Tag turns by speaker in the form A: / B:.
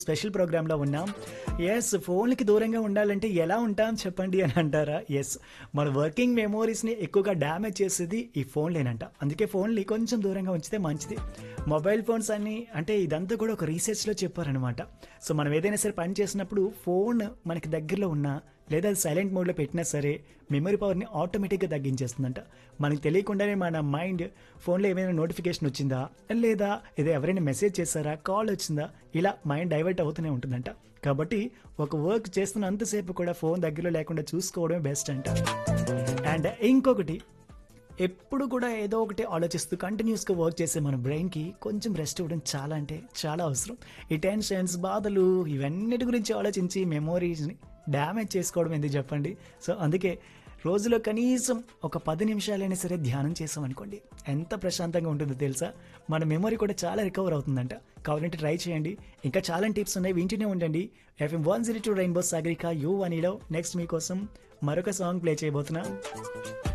A: special ప్రోగ్రాంలో ఉన్నాం yes ఫోన్లకి దూరంగా ఉండాలంటే ఎలా ఉంటాం చెప్పండి అని అంటారా ఎస్ మన వర్కింగ్ మెమోరీస్ని ఎక్కువగా డ్యామేజ్ చేసేది ఈ ఫోన్లేనంట అందుకే ఫోన్ని కొంచెం దూరంగా ఉంచితే మంచిది మొబైల్ ఫోన్స్ అన్ని అంటే ఇదంతా కూడా ఒక రీసెర్చ్లో చెప్పారనమాట సో మనం ఏదైనా సరే పని చేసినప్పుడు ఫోన్ మనకి దగ్గరలో ఉన్నా లేదా సైలెంట్ మోడ్లో పెట్టినా సరే మెమరీ పవర్ని ఆటోమేటిక్గా తగ్గించేస్తుందంట మనకి తెలియకుండానే మన మైండ్ ఫోన్లో ఏమైనా నోటిఫికేషన్ వచ్చిందా లేదా ఏదో ఎవరైనా మెసేజ్ చేశారా కాల్ వచ్చిందా ఇలా మైండ్ డైవర్ట్ అవుతూనే ఉంటుందంట కాబట్టి ఒక వర్క్ చేస్తున్నంతసేపు కూడా ఫోన్ దగ్గరలో లేకుండా చూసుకోవడమే బెస్ట్ అంట అండ్ ఇంకొకటి ఎప్పుడు కూడా ఏదో ఒకటి ఆలోచిస్తూ కంటిన్యూస్గా వర్క్ చేసే మన బ్రెయిన్కి కొంచెం రెస్ట్ ఇవ్వడం చాలా అంటే చాలా అవసరం ఈ టెన్షన్స్ బాధలు ఇవన్నిటి గురించి ఆలోచించి మెమోరీస్ని డ్యామేజ్ చేసుకోవడం ఎందుకు చెప్పండి సో అందుకే రోజులో కనీసం ఒక పది నిమిషాలైనా సరే ధ్యానం చేసాం అనుకోండి ఎంత ప్రశాంతంగా ఉంటుందో తెలుసా మన మెమరీ కూడా చాలా రికవర్ అవుతుందంట కావాలంటే ట్రై చేయండి ఇంకా చాలా టిప్స్ ఉన్నాయి వింటూనే ఉండండి FM one zero two rainbow Sagarika యూ వనీలో నెక్స్ట్ మీకోసం మరొక సాంగ్ ప్లే చేయబోతున్నా